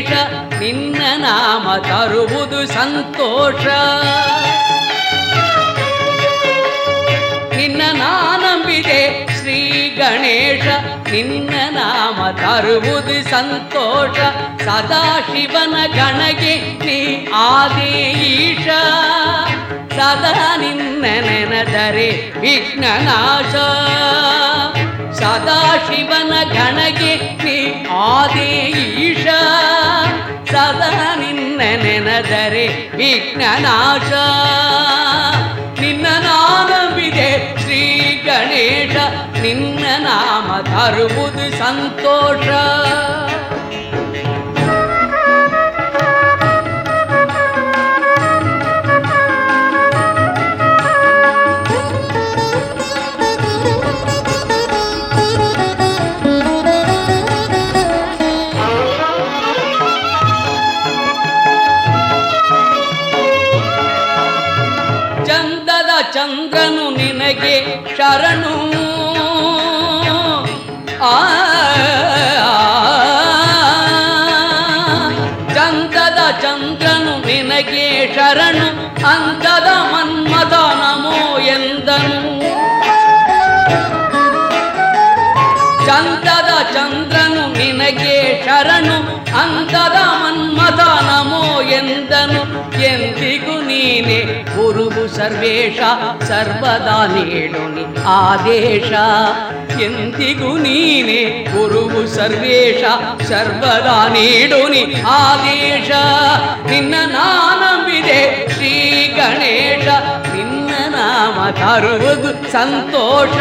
ಗಣೇಶ ನಿನ್ನ ನಾಮ ತರುವುದು ಸಂತೋಷ ನಿನ್ನ ನಾನಂಬಿದೆ ಶ್ರೀ ಗಣೇಶ ನಿನ್ನ ನಾಮ ತರುವುದು ಸಂತೋಷ ಸದಾಶಿವನ ಗಣಗೆ ನೀ ಆದೇಶ ಸದಾ ನಿನ್ನ ನೆನೆದರೆ ವಿಘ್ನನಾಶ ಸದಾಶಿವನ ಗಣಗೆ ನೀ ಆದೇಶ ಸದಾ ನಿನ್ನ ನೆನೆದರೆ ವಿಘ್ನನಾಶ ನಿನ್ನ ನಾಮವಿದೆ ಶ್ರೀ ಗಣೇಶ ನಿನ್ನ ನಾಮ ತರುವುದು ಸಂತೋಷ ಚಂದದ ಚಂದ್ರನು ನಿನಗೆ ಶರಣು ಆ ಚಂದದ ಚಂದ್ರನು ನಿನಗೆ ಶರಣು ಅಂತದ ಮನ್ಮದ ನಮೋ ಎಂದನು ಚಂದದ ಚಂದ್ರನು ನಿನಗೆ ಶರಣು ಅಂತದ ಮನ್ಮದ ನಮೋ ಎಂದನು ಎಂದಿಗೂ ನೀನೆ ಗುರುವು ಸರ್ವೇಶ ಸರ್ವದಾ ನೀಡು ನಿ ಆದೇಶ ಎಂದಿಗೂ ನೀನೆ ಗುರುವು ಸರ್ವೇಶ ಸರ್ವದಾ ನೀಡು ನಿ ಆದೇಶ ನಿನ್ನ ನಾನಂಬಿದೆ ಶ್ರೀ ಗಣೇಶ ನಿನ್ನ ನಾಮ ತರುವುದು ಸಂತೋಷ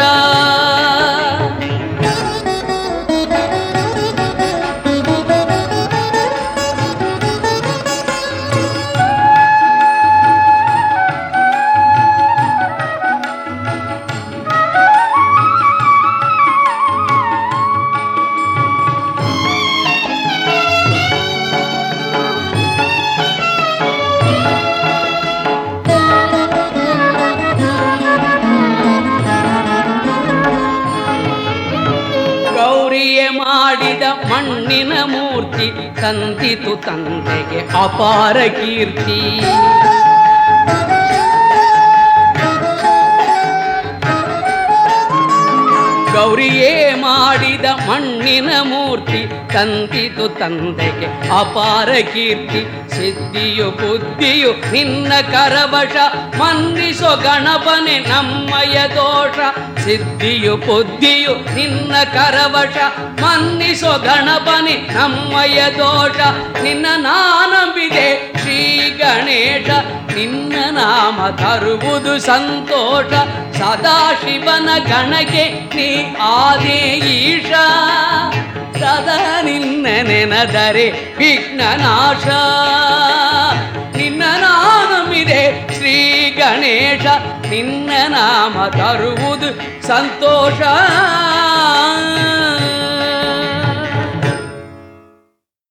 ಗೌರಿಯೇ ಮಾಡಿದ ಮಣ್ಣಿನ ಮೂರ್ತಿ ತಂದಿತು ತಂದೆಗೆ ಅಪಾರ ಕೀರ್ತಿ ಗೌರಿಯೇ ಮಾಡಿದ ಮಣ್ಣಿನ ಮೂರ್ತಿ ತಂದಿತು ತಂದೆಗೆ ಅಪಾರ ಕೀರ್ತಿ ಸಿದ್ಧಿಯು ಬುದ್ಧಿಯು ನಿನ್ನ ಕರವಶ ಮನ್ನಿಸೋ ಗಣಪನೆ ನಮ್ಮಯ ದೋಷ ಸಿದ್ಧಿಯು ಬುದ್ಧಿಯು ನಿನ್ನ ಕರವಶ ಮನ್ನಿಸೋ ಗಣಪನೆ ನಮ್ಮಯ ದೋಷ ನಿನ್ನ ನಾನಂಬಿದೆ ಶ್ರೀ ಗಣೇಶ ನಿನ್ನ ನಾಮ ತರುವುದು ಸಂತೋಷ ಸದಾಶಿವನ ಗಣಗೆ ನೀ ಆದೇಶ ಸದಾ ನಿನ್ನ ನೆನದರೆ ವಿಘ್ನನಾಶ ನಿನ್ನ ನಾಮವಿದೆ ಶ್ರೀ ಗಣೇಶ ನಿನ್ನ ನಾಮ ತರುವುದು ಸಂತೋಷ